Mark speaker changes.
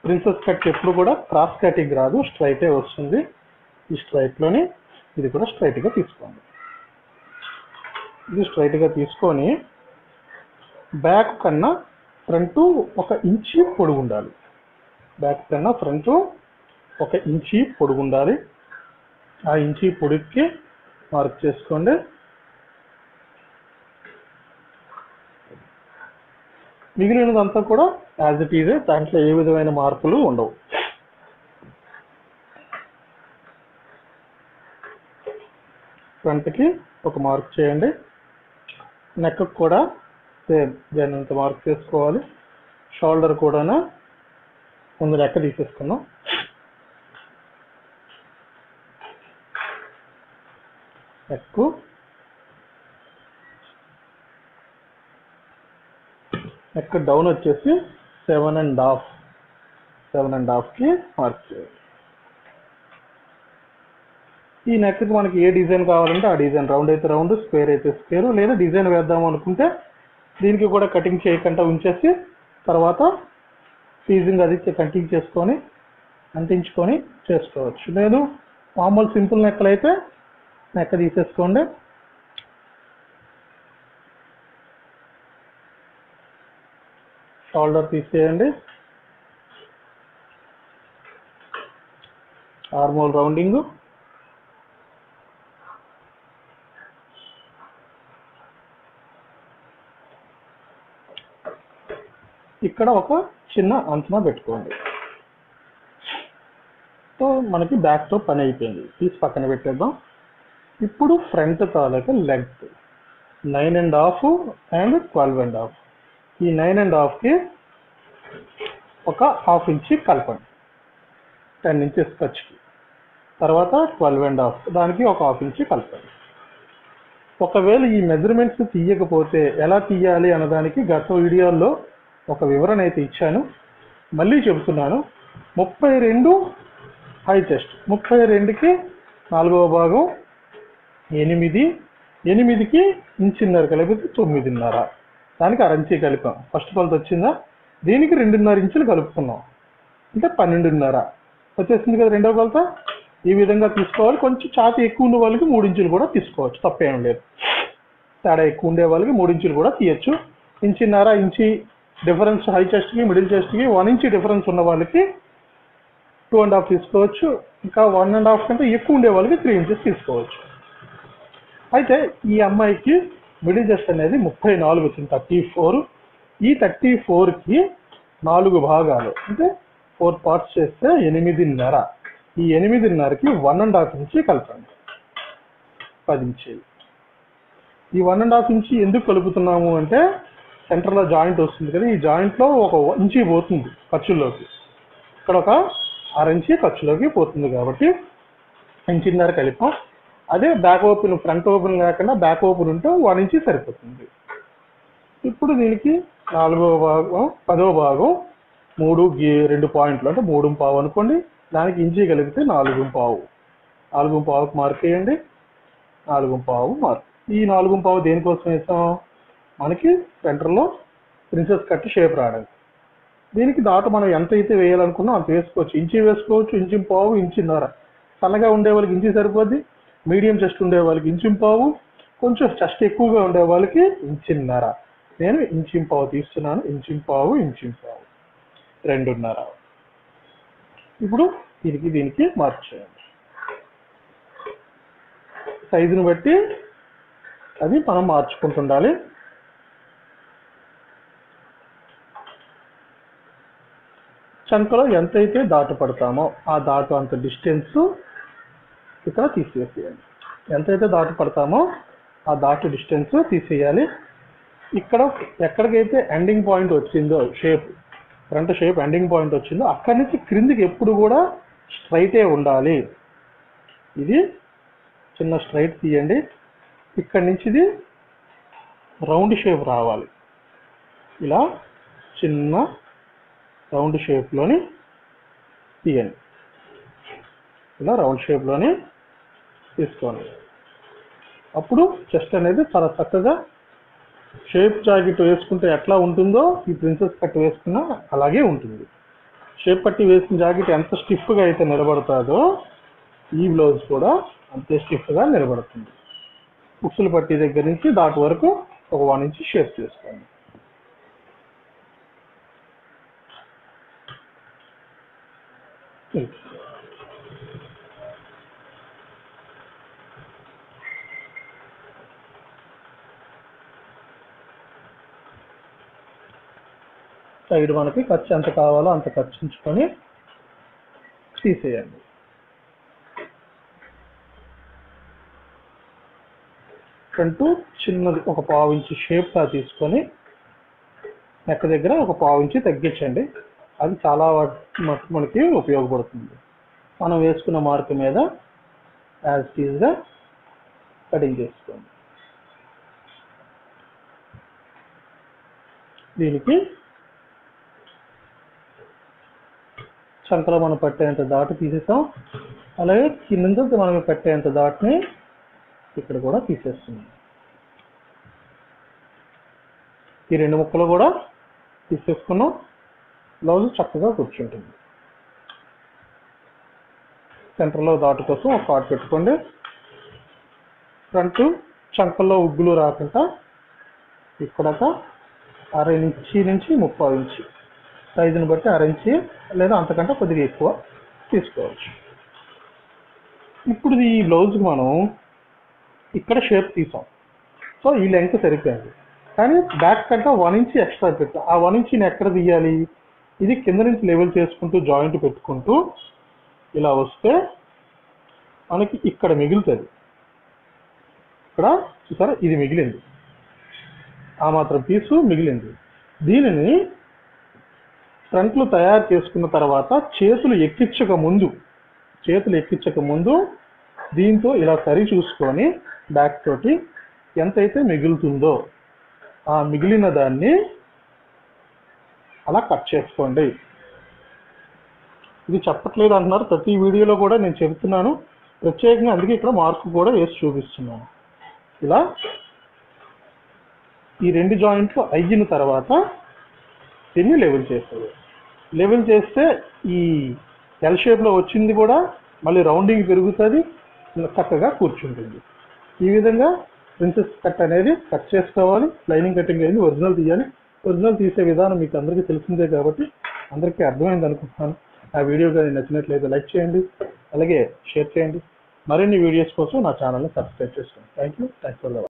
Speaker 1: princess cut ఎప్పుడు కూడా cross cutting రాదు స్ట్రైటే వస్తుంది ఈ స్ట్రైట్లోని ఇది కూడా స్ట్రైట్గా తీసుకోండి ఇది స్ట్రైట్గా తీసుకొని బ్యాక్ కన్నా ఫ్రంట్ ఒక ఇంచి పొడుగు ఉండాలి బ్యాక్ కన్నా ఫ్రంట్ ఒక ఇంచి పొడుగు ఉండాలి ఆ ఇంచి పొడుగుకి మార్క్ చేసుకోండి మిగిలినదంతా కూడా యాజ్ ఇట్ ఈజే దాంట్లో ఏ విధమైన మార్పులు ఉండవు ఫ్రంట్కి ఒక మార్క్ చేయండి నెక్ కూడా సేమ్ దాన్ని అంత మార్క్ చేసుకోవాలి షోల్డర్ కూడా ముందు లెక్క తీసేసుకుందాం నెక్ నెక్ డౌన్ వచ్చేసి seven and half seven and హాఫ్కి మార్క్ చేయాలి ఈ నెక్కి మనకి ఏ డిజైన్ కావాలంటే ఆ డిజైన్ రౌండ్ అయితే రౌండ్ స్క్వేర్ అయితే స్క్వేర్ లేదా డిజైన్ వేద్దాం అనుకుంటే దీనికి కూడా కటింగ్ చేయకుండా ఉంచేసి తర్వాత ఫీజింగ్ అది కటింగ్ చేసుకొని అంటించుకొని చేసుకోవచ్చు లేదు మామూలు సింపుల్ నెక్కలు అయితే నెక్క తీసేసుకోండి షోల్డర్ తీసేయండి ఆర్మోల్ రౌండింగ్ ఇక్కడ ఒక చిన్న అంచనా పెట్టుకోండి సో మనకి బ్యాక్తో పని అయిపోయింది తీసి పక్కన పెట్టేద్దాం ఇప్పుడు ఫ్రంట్ తాలూకా length nine and half and twelve and half ఈ నైన్ అండ్ హాఫ్కి ఒక హాఫ్ ఇంచి కలపండి టెన్ ఇంచెస్ ఖర్చుకి తర్వాత ట్వెల్వ్ అండ్ హాఫ్ దానికి ఒక హాఫ్ ఇంచి కలపండి ఒకవేళ ఈ మెజర్మెంట్స్ తీయకపోతే ఎలా తీయాలి అన్నదానికి గత వీడియోల్లో ఒక వివరణ అయితే ఇచ్చాను మళ్ళీ చెబుతున్నాను ముప్పై రెండు హై చెస్ట్ ముప్పై రెండుకి నాలుగవ భాగం ఎనిమిది ఎనిమిదికి ఇంచున్నర కలిపితే తొమ్మిదిన్నర దానికి అరంచి కలిపాం ఫస్ట్ కొలత వచ్చిందా దీనికి రెండున్నర ఇంచులు కలుపుకున్నాం అంటే పన్నెండున్నర వచ్చేసింది కదా రెండవ కొలత ఈ విధంగా తీసుకోవాలి కొంచెం ఛాతి ఎక్కువ ఉన్న వాళ్ళకి మూడు ఇంచులు కూడా తీసుకోవచ్చు తప్పేం లేదు తేడా ఎక్కువ ఉండే వాళ్ళకి మూడు ఇంచులు కూడా తీయచ్చు ఇంచున్నర ఇంచి డిఫరెన్స్ హై చెస్ట్కి మిడిల్ చెస్ట్కి వన్ ఇంచ్ డిఫరెన్స్ ఉన్న వాళ్ళకి టూ అండ్ హాఫ్ తీసుకోవచ్చు ఇంకా వన్ అండ్ హాఫ్ కంటే ఎక్కువ ఉండే వాళ్ళకి త్రీ ఇంచెస్ తీసుకోవచ్చు అయితే ఈ అమ్మాయికి మిడిల్ చెస్ట్ అనేది ముప్పై నాలుగు వచ్చింది థర్టీ ఫోర్ ఈ థర్టీ ఫోర్కి నాలుగు భాగాలు అంటే ఫోర్ పార్ట్స్ చేస్తే ఎనిమిదిన్నర ఈ ఎనిమిదిన్నరకి వన్ అండ్ హాఫ్ ఇంచి కలపండి పది ఇంచీలు ఈ వన్ అండ్ హాఫ్ ఇంచి ఎందుకు కలుపుతున్నాము అంటే సెంటర్లో జాయింట్ వస్తుంది కదా ఈ జాయింట్లో ఒక ఇంచి పోతుంది ఖర్చుల్లోకి ఇక్కడ ఒక అర ఇంచి ఖర్చులోకి పోతుంది కాబట్టి ఇంచిన్నర కలిపాం అదే బ్యాక్ ఓపెన్ ఫ్రంట్ ఓపెన్ లేకుండా బ్యాక్ ఓపెన్ ఉంటే వన్ ఇంచి సరిపోతుంది ఇప్పుడు దీనికి నాలుగో భాగం పదో భాగం మూడు గి రెండు పాయింట్లు అంటే మూడు పావు అనుకోండి దానికి ఇంచి కలిపితే నాలుగు పావు నాలుగు పావుకి మార్క్ వేయండి నాలుగు పావు మార్క్ ఈ నాలుగు పావు దేనికోసం వేసాం మనకి సెంటర్లో ప్రిన్సెస్ కట్ షేప్ రావడానికి దీనికి దాటు మనం ఎంత అయితే వేయాలనుకున్నాం అంత వేసుకోవచ్చు ఇంచి వేసుకోవచ్చు ఇంచి పావు ఇంచిన్నర సన్నగా ఉండే వాళ్ళకి ఇంచి సరిపోద్ది మీడియం చెస్ట్ ఉండే వాళ్ళకి ఇంచి పావు కొంచెం చెస్ట్ ఎక్కువగా ఉండే వాళ్ళకి ఇంచిన్నర నేను ఇంచి పావు తీస్తున్నాను ఇంచి పావు ఇంచి పావు రెండున్నర ఇప్పుడు దీనికి దీనికి మార్చేయండి సైజుని బట్టి అది మనం మార్చుకుంటుండాలి చంకలో ఎంతైతే దాటు పడతామో ఆ దాటు అంత డిస్టెన్స్ ఇక్కడ తీసేసేయండి ఎంతైతే దాటు పడతామో ఆ దాటు డిస్టెన్స్ తీసేయాలి ఇక్కడ ఎక్కడికైతే ఎండింగ్ పాయింట్ వచ్చిందో shape front shape ending point వచ్చిందో అక్కడి నుంచి క్రిందికి ఎప్పుడు కూడా స్ట్రైటే ఉండాలి ఇది చిన్న స్ట్రైట్ తీయండి ఇక్కడి నుంచి ఇది రౌండ్ షేప్ రావాలి ఇలా చిన్న రౌండ్ షేప్లోని తీయండి ఇలా రౌండ్ షేప్లోని తీసుకోండి అప్పుడు చెస్ట్ అనేది చాలా చక్కగా షేప్ జాకెట్ వేసుకుంటే ఎట్లా ఉంటుందో ఈ ప్రిన్సెస్ కట్ వేసుకున్నా అలాగే ఉంటుంది షేప్ పట్టి వేసిన జాకెట్ ఎంత స్టిఫ్గా అయితే నిలబడుతుందో ఈ బ్లౌజ్ కూడా అంతే స్టిఫ్గా నిలబడుతుంది ఉక్సులు పట్టి దగ్గర నుంచి దాటి వరకు ఒక వన్ ఇంచ్ షేప్ చేసుకోండి సైడ్ మనకి ఖర్చు ఎంత కావాలో అంత ఖర్చుంచుకొని తీసేయండి ఫ్రంట్ చిన్నది ఒక పావు ఇంచు షేప్గా తీసుకొని నెక్క దగ్గర ఒక పావు ఇంచు తగ్గించండి అది చాలా వాట్- మటుకు మనకి ఉపయోగపడుతుంది మనం వేసుకున్న మార్క్ మీద యాజ్ టీజ్గా కటింగ్ చేసుకోండి దీనికి చంకలో మనం పట్టేంత దాటు తీసేసాం అలాగే కింద మనం పెట్టేంత దాటిని ఇక్కడ కూడా తీసేస్తున్నాం ఈ రెండు ముక్కలు కూడా తీసేసుకున్నాం బ్లౌజ్ చక్కగా కూర్చుంటుంది సెంటర్లో దాటు కోసం ఒక కార్డ్ పెట్టుకోండి ఫ్రంట్ చంకల్లో ఉగ్గులు రాకుండా ఇక్కడ ఒక అర ఇంచి నుంచి ముప్పై ఇంచి సైజుని బట్టి అర ఇంచి లేదా అంతకంటే కొద్దిగా ఎక్కువ తీసుకోవచ్చు ఇప్పుడు ఈ బ్లౌజ్కి మనం ఇక్కడ షేప్ తీసాం సో ఈ లెంగ్త్ సరిపోయింది కానీ బ్యాక్ కంటే వన్ ఇంచ్ ఎక్స్ట్రా పెట్టాం ఆ వన్ ఇంచ్ని ఎక్కడ తీయాలి ఇది కింద నుంచి లెవెల్ చేసుకుంటూ జాయింట్ పెట్టుకుంటూ ఇలా వస్తే మనకి ఇక్కడ మిగులుతుంది ఇక్కడ చూసారా ఇది మిగిలింది ఆ మాత్రం పీసు మిగిలింది దీనిని ఫ్రంట్లు తయారు చేసుకున్న తర్వాత చేతులు ఎక్కించక ముందు చేతులు ఎక్కించక ముందు దీంతో ఇలా సరి చూసుకొని బ్యాక్ తోటి ఎంతైతే మిగులుతుందో ఆ మిగిలిన దాన్ని అలా కట్ చేసుకోండి ఇది చెప్పట్లేదు అంటున్నారు ప్రతి వీడియోలో కూడా నేను చెబుతున్నాను ప్రత్యేకంగా అందుకే ఇక్కడ మార్కు కూడా వేసి చూపిస్తున్నాను ఇలా ఈ రెండు జాయింట్లు అయిన తర్వాత దీన్ని లెవెల్ చేస్తారు లెవెల్ చేస్తే ఈ ఎల్ షేప్లో వచ్చింది కూడా మళ్ళీ రౌండింగ్ పెరుగుతుంది చక్కగా కూర్చుంటుంది ఈ విధంగా ప్రిన్సెస్ కట్ అనేది కట్ చేసుకోవాలి లైనింగ్ కటింగ్ అయింది ఒరిజినల్ తీయాలి ఒరిజినల్ తీసే విధానం మీకు అందరికీ తెలిసిందే కాబట్టి అందరికీ అర్థమైంది అనుకుంటున్నాను ఆ వీడియో కానీ నచ్చినట్లయితే లైక్ చేయండి అలాగే షేర్ చేయండి మరిన్ని వీడియోస్ కోసం నా ఛానల్ని సబ్స్క్రైబ్ చేసుకోండి thank you thanks for the